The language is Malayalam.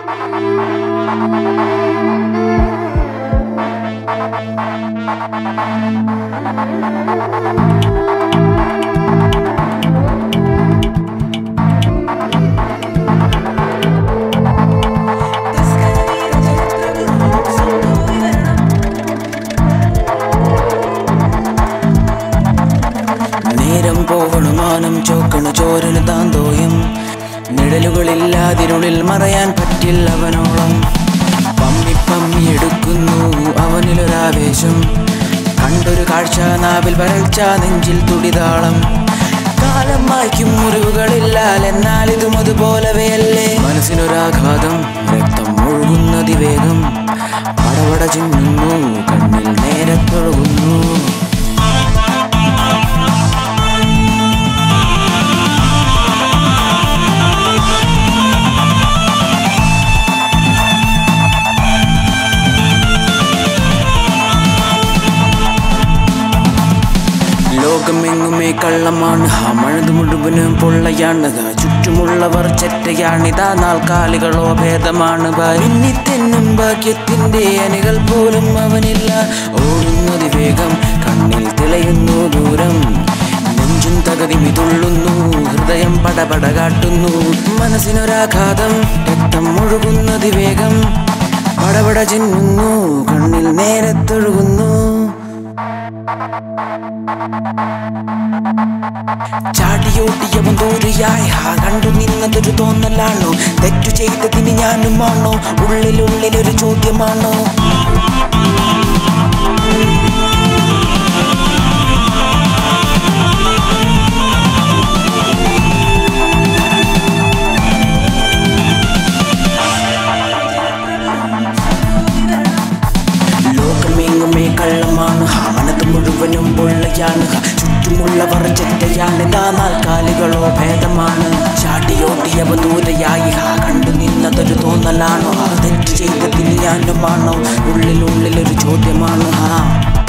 നേരം പോവണു മാനം ചോക്കണു ചോരന് താന്തോയം നിഴലുകളില്ലാതിരുളിൽ മറയാൻ പറ്റില്ല അവനോളം പമ്മി പമ്മി എടുക്കുന്നു അവനിലൊരാവേശം കണ്ടൊരു കാഴ്ച നാവിൽ വരൾച്ച നെഞ്ചിൽ തുടിതാളം കാലം മായ്ക്കും മുറിവുകളില്ലാൽ എന്നാൽ ഇതും അതുപോലവയല്ലേ മനസ്സിനൊരാഘാതം രക്തം ഒഴുകുന്നതിവേഗം പടവട ചിന്നുന്നു കണ്ണിൽ നേരത്തൊഴുകുന്നു ലോകമെങ്ങുമേ കള്ളമാണ് ആ മഴത് മുഴുവനും പൊള്ളയാണ് ദാ ചുറ്റുമുള്ളവർ ചെറ്റയാണിതാ നാൽക്കാലികളോ ഭേദമാണ് മിന്നിത്തെന്നും ഭാഗ്യത്തിന്റെ അണികൾ പോലും അവനില്ല ഓടുന്നത് വേഗം കണ്ണിൽ തിളയുന്നു ദൂരം നെഞ്ചും തകതി മിതുള്ളുന്നു ഹൃദയം പടപട കാട്ടുന്നു മനസ്സിനൊരാഘാതം രക്തം ഒഴുകുന്നത് വേഗം പടപട ചിന്നുന്നു കണ്ണിൽ നേരത്തൊഴുകുന്നു ചാടിയോട്ടിയവൻ ദൂരെയായി ആ കണ്ടു നിന്നതൊരു തോന്നലാണോ തെറ്റു ചെയ്തതിന് ഞാനുമാണോ ഉള്ളിലുള്ളിലൊരു ചോദ്യമാണോ ലോകമെങ്ങുമേ കള്ളമാണ് ആ മനത് മുഴുവനും പൊള്ളയാണ് ആ ചുറ്റുമുള്ളവർ ചെറ്റയാണ് ഇതാ നാൽക്കാലികളോ ഭേദമാണ് ചാട്ടിയോട്ടിയവ ദൂരെയായി ആ കണ്ടു നിന്നതൊരു തോന്നലാണോ ആ തെറ്റ് ചെയ്തതിന് ഞാനുമാണോ ഉള്ളിലുള്ളിലൊരു ചോദ്യമാണ് ആ